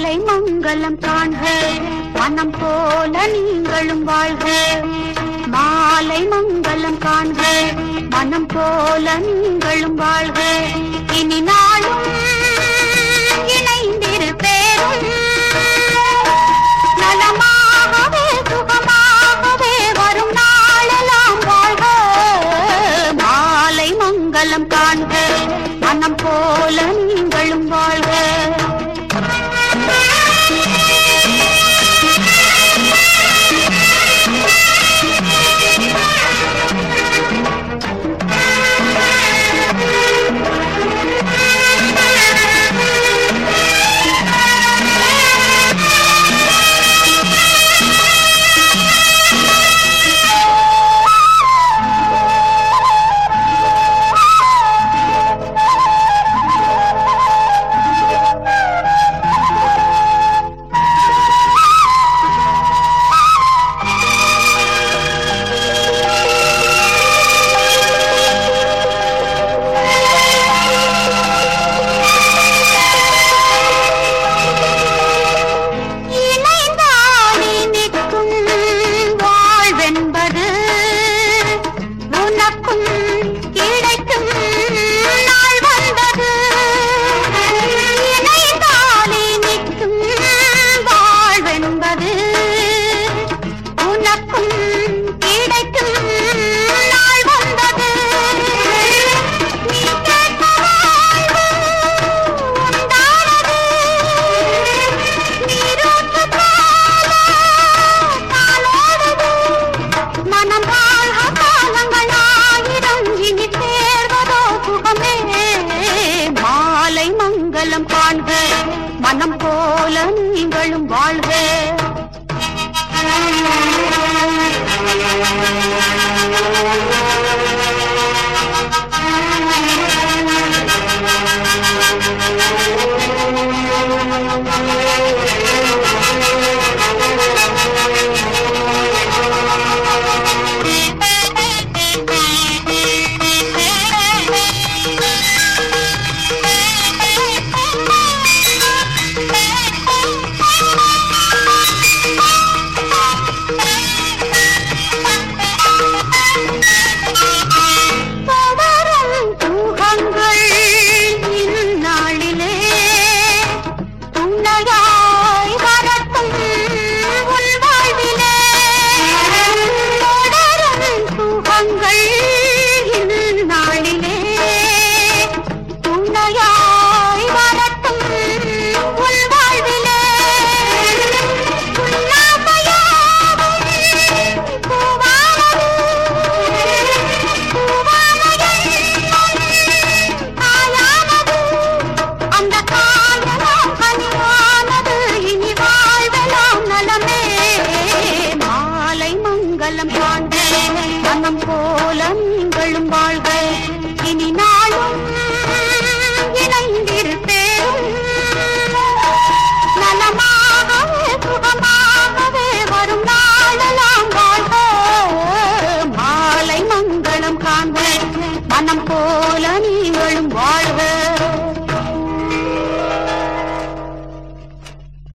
மாலை மங்களம் காண்க மனம் போல நீங்களும் வாழ்க மாலை மங்களம் காண்க மனம் போல நீங்களும் வாழ்க இனி நாளும் இணைந்திருப்பேரும் நலமாகவே சுகமாகவே வரும் நாளெல்லாம் வாழ்க மாலை மங்களம் காண்க மனம் போல நீங்களும் வாழ்க இணைந்தாலே நிற்கும் வாழ்வென்பது உனக்கும் கிடைக்கும் நாள் வந்தது இணைந்தாலே நிற்கும் வாழ்வென்பது உனக்கும் கிடைக்கும் நாள் வந்தது நீ கேட்ட வாழ்வு உண்டானது நீரூற்று போல காலோடுது. மனம் வாழ்க காலங்கள் ஆயிரம் இனி சேர்வதோ சுகமே மாலை மங்களம் காண்க மனம் போல நீங்களும் வாழ்க பவரும் தூகங்கள் இந்நாளிலே துணையாய் வரட்டும் உன் வாழ்விலே தொடரும் சுகங்கள் இந்நாளிலே துணையாய் வரட்டும் உன் வாழ்விலே உன்னாசையாவும் பூவானது பூவான எண்ணம் காயானது அந்த காயலாம் கனிவானது இனி வாழ்வெல்லாம் நலமே மாலை மங்களம் காண்க மனம் போல நீங்களும் வாழ்க